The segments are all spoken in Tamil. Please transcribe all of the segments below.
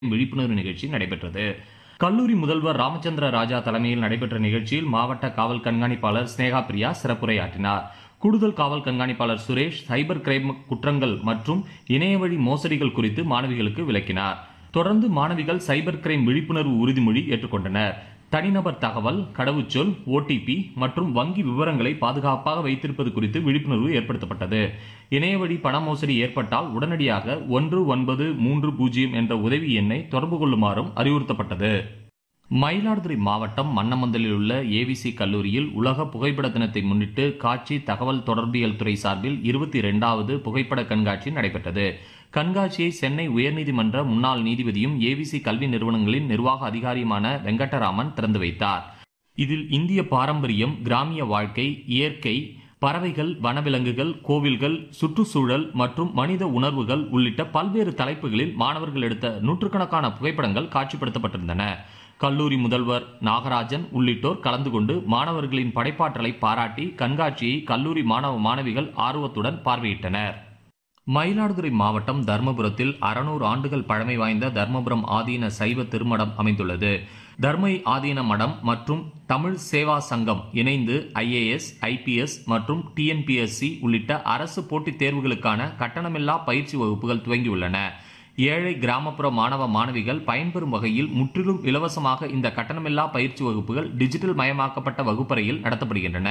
விழிப்புணர்வு நிகழ்ச்சி நடைபெற்றது கல்லூரி முதல்வர் ராமச்சந்திர ராஜா தலைமையில் நடைபெற்ற நிகழ்ச்சியில் மாவட்ட காவல் கண்காணிப்பாளர் ஸ்னேகா பிரியா சிறப்புரையாற்றினார் கூடுதல் காவல் கண்காணிப்பாளர் சுரேஷ் சைபர் கிரைம் குற்றங்கள் மற்றும் இணையவழி மோசடிகள் குறித்து மாணவிகளுக்கு விளக்கினார் தொடர்ந்து மாணவிகள் சைபர் கிரைம் விழிப்புணர்வு உறுதிமொழி ஏற்றுக்கொண்டனர் தனிநபர் தகவல் கடவுச்சொல் ஓடிபி மற்றும் வங்கி விவரங்களை பாதுகாப்பாக வைத்திருப்பது குறித்து விழிப்புணர்வு ஏற்படுத்தப்பட்டது இணையவழி பண மோசடி ஏற்பட்டால் உடனடியாக ஒன்று ஒன்பது மூன்று பூஜ்ஜியம் என்ற உதவி எண்ணை தொடர்பு கொள்ளுமாறும் அறிவுறுத்தப்பட்டது மயிலாடுதுறை மாவட்டம் மன்னமந்தலில் உள்ள ஏவிசி கல்லூரியில் உலக புகைப்பட தினத்தை முன்னிட்டு காட்சி தகவல் தொடர்பியல் துறை சார்பில் இருபத்தி இரண்டாவது புகைப்பட கண்காட்சி நடைபெற்றது கண்காட்சியை சென்னை உயர்நீதிமன்ற முன்னாள் நீதிபதியும் ஏவிசி கல்வி நிறுவனங்களின் நிர்வாக அதிகாரியுமான வெங்கடராமன் திறந்து வைத்தார் இதில் இந்திய பாரம்பரியம் கிராமிய வாழ்க்கை இயற்கை பறவைகள் வனவிலங்குகள் கோவில்கள் சுற்றுச்சூழல் மற்றும் மனித உணர்வுகள் உள்ளிட்ட பல்வேறு தலைப்புகளில் மாணவர்கள் எடுத்த நூற்றுக்கணக்கான புகைப்படங்கள் காட்சிப்படுத்தப்பட்டிருந்தன கல்லூரி முதல்வர் நாகராஜன் உள்ளிட்டோர் கலந்து கொண்டு மாணவர்களின் படைப்பாற்றலை பாராட்டி கண்காட்சியை கல்லூரி மாணவ மாணவிகள் ஆர்வத்துடன் பார்வையிட்டனர் மயிலாடுதுறை மாவட்டம் தர்மபுரத்தில் அறுநூறு ஆண்டுகள் பழமை வாய்ந்த தர்மபுரம் ஆதீன சைவ திருமடம் அமைந்துள்ளது தர்மை ஆதீன மடம் மற்றும் தமிழ் சேவா சங்கம் இணைந்து ஐஏஎஸ் ஐபிஎஸ் மற்றும் டிஎன்பிஎஸ்சி உள்ளிட்ட அரசு போட்டித் தேர்வுகளுக்கான கட்டணமில்லா பயிற்சி வகுப்புகள் துவங்கியுள்ளன ஏழை கிராமப்புற மாணவ மாணவிகள் பயன்பெறும் வகையில் முற்றிலும் இலவசமாக இந்த கட்டணமில்லா பயிற்சி வகுப்புகள் டிஜிட்டல் மயமாக்கப்பட்ட வகுப்பறையில் நடத்தப்படுகின்றன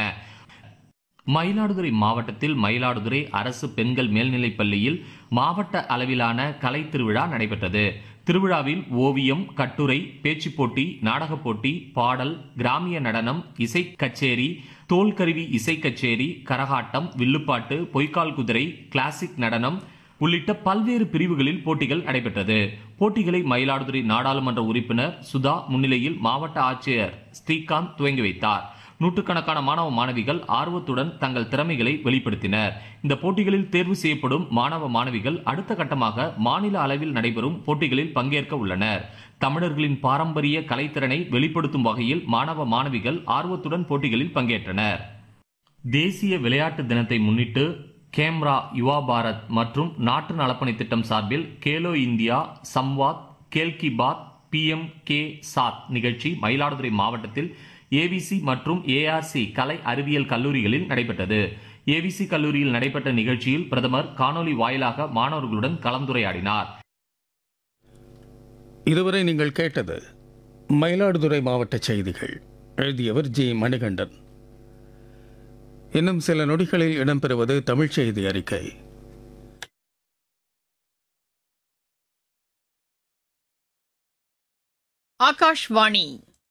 மயிலாடுதுறை மாவட்டத்தில் மயிலாடுதுறை அரசு பெண்கள் மேல்நிலைப் பள்ளியில் மாவட்ட அளவிலான கலை திருவிழா நடைபெற்றது திருவிழாவில் ஓவியம் கட்டுரை பேச்சுப் போட்டி நாடகப் போட்டி பாடல் கிராமிய நடனம் இசை கச்சேரி தோல்கருவி இசை கச்சேரி கரகாட்டம் வில்லுப்பாட்டு பொய்க்கால் குதிரை கிளாசிக் நடனம் உள்ளிட்ட பல்வேறு பிரிவுகளில் போட்டிகள் நடைபெற்றது போட்டிகளை மயிலாடுதுறை நாடாளுமன்ற உறுப்பினர் சுதா முன்னிலையில் மாவட்ட ஆட்சியர் ஸ்ரீகாந்த் துவங்கி வைத்தார் நூற்றுக்கணக்கான மாணவ மாணவிகள் ஆர்வத்துடன் தங்கள் திறமைகளை வெளிப்படுத்தினர் இந்த போட்டிகளில் தேர்வு செய்யப்படும் மாணவ மாணவிகள் அடுத்த கட்டமாக மாநில அளவில் நடைபெறும் போட்டிகளில் பங்கேற்க உள்ளனர் தமிழர்களின் பாரம்பரிய கலைத்திறனை வெளிப்படுத்தும் வகையில் மாணவ மாணவிகள் ஆர்வத்துடன் போட்டிகளில் பங்கேற்றனர் தேசிய விளையாட்டு தினத்தை முன்னிட்டு கேம்ரா யுவா பாரத் மற்றும் நாட்டு நலப்பணி திட்டம் சார்பில் கேலோ இந்தியா சம்வாத் கேல்கி பாத் பிஎம் கே சாத் நிகழ்ச்சி மயிலாடுதுறை மாவட்டத்தில் ஏவிசி மற்றும் ஏஆர்சி கலை அறிவியல் கல்லூரிகளில் நடைபெற்றது ஏவிசி கல்லூரியில் நடைபெற்ற நிகழ்ச்சியில் பிரதமர் காணொலி வாயிலாக மாணவர்களுடன் கலந்துரையாடினார் இதுவரை நீங்கள் கேட்டது மயிலாடுதுறை மாவட்ட செய்திகள் எழுதியவர் ஜி மணிகண்டன் இன்னும் சில நொடிகளில் இடம்பெறுவது தமிழ்ச் செய்தி அறிக்கை ஆகாஷ்வாணி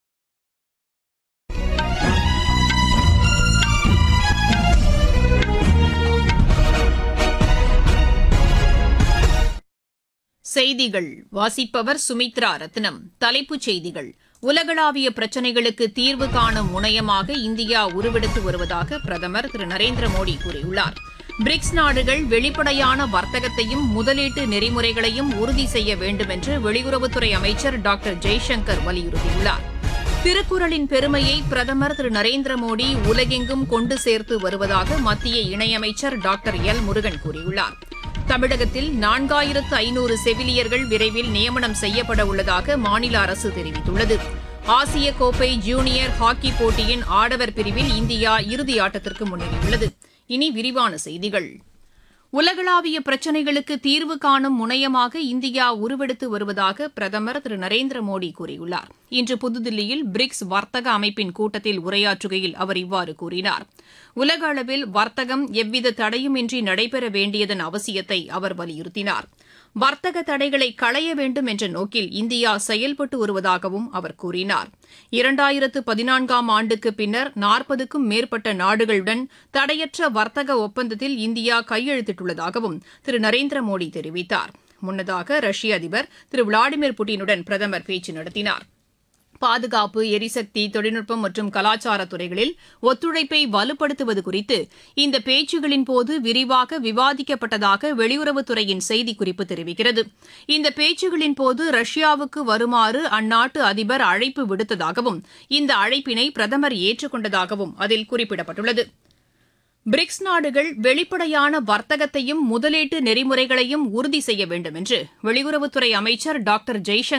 செய்திகள் வாசிப்பவர் சுமித்ரா ரத்னம் தலைப்புச் செய்திகள் உலகளாவிய பிரச்சினைகளுக்கு தீர்வு காணும் முனையமாக இந்தியா உருவெடுத்து வருவதாக பிரதமர் திரு நரேந்திர மோடி கூறியுள்ளார் பிரிக்ஸ் நாடுகள் வெளிப்படையான வர்த்தகத்தையும் முதலீட்டு நெறிமுறைகளையும் உறுதி செய்ய வேண்டும் என்று வெளியுறவுத்துறை அமைச்சர் டாக்டர் ஜெய்சங்கர் வலியுறுத்தியுள்ளார் திருக்குறளின் பெருமையை பிரதமர் திரு நரேந்திர மோடி உலகெங்கும் கொண்டு சேர்த்து வருவதாக மத்திய இணையமைச்சர் டாக்டர் எல் முருகன் கூறியுள்ளார் தமிழகத்தில் நான்காயிரத்து ஐநூறு செவிலியர்கள் விரைவில் நியமனம் செய்யப்பட உள்ளதாக மாநில அரசு தெரிவித்துள்ளது ஆசிய கோப்பை ஜூனியர் ஹாக்கி போட்டியின் ஆடவர் பிரிவில் இந்தியா இறுதி ஆட்டத்திற்கு முன்னேறியுள்ளது இனி விரிவான செய்திகள் உலகளாவிய பிரச்சினைகளுக்கு தீர்வு காணும் முனையமாக இந்தியா உருவெடுத்து வருவதாக பிரதமர் திரு நரேந்திர மோடி கூறியுள்ளார் இன்று புதுதில்லியில் பிரிக்ஸ் வர்த்தக அமைப்பின் கூட்டத்தில் உரையாற்றுகையில் அவர் இவ்வாறு கூறினார் உலக அளவில் வர்த்தகம் எவ்வித தடையுமின்றி நடைபெற வேண்டியதன் அவசியத்தை அவர் வலியுறுத்தினார் வர்த்தக தடைகளை களைய வேண்டும் என்ற நோக்கில் இந்தியா செயல்பட்டு வருவதாகவும் அவர் கூறினார் இரண்டாயிரத்து பதினான்காம் ஆண்டுக்கு பின்னர் நாற்பதுக்கும் மேற்பட்ட நாடுகளுடன் தடையற்ற வர்த்தக ஒப்பந்தத்தில் இந்தியா கையெழுத்திட்டுள்ளதாகவும் திரு நரேந்திர மோடி தெரிவித்தார் முன்னதாக ரஷ்ய அதிபர் திரு விளாடிமிர் புட்டினுடன் பிரதமர் பேச்சு நடத்தினார் பாதுகாப்பு எரிசக்தி தொழில்நுட்பம் மற்றும் கலாச்சார துறைகளில் ஒத்துழைப்பை வலுப்படுத்துவது குறித்து இந்த பேச்சுகளின் போது விரிவாக விவாதிக்கப்பட்டதாக வெளியுறவுத்துறையின் செய்திக்குறிப்பு தெரிவிக்கிறது இந்த பேச்சுகளின் போது ரஷ்யாவுக்கு வருமாறு அந்நாட்டு அதிபர் அழைப்பு விடுத்ததாகவும் இந்த அழைப்பினை பிரதமர் ஏற்றுக்கொண்டதாகவும் அதில் குறிப்பிடப்பட்டுள்ளது பிரிக்ஸ் நாடுகள் வெளிப்படையான வர்த்தகத்தையும் முதலீட்டு நெறிமுறைகளையும் உறுதி செய்ய வேண்டும் என்று வெளியுறவுத்துறை அமைச்சர் டாக்டர் ஜெய்சங்கர்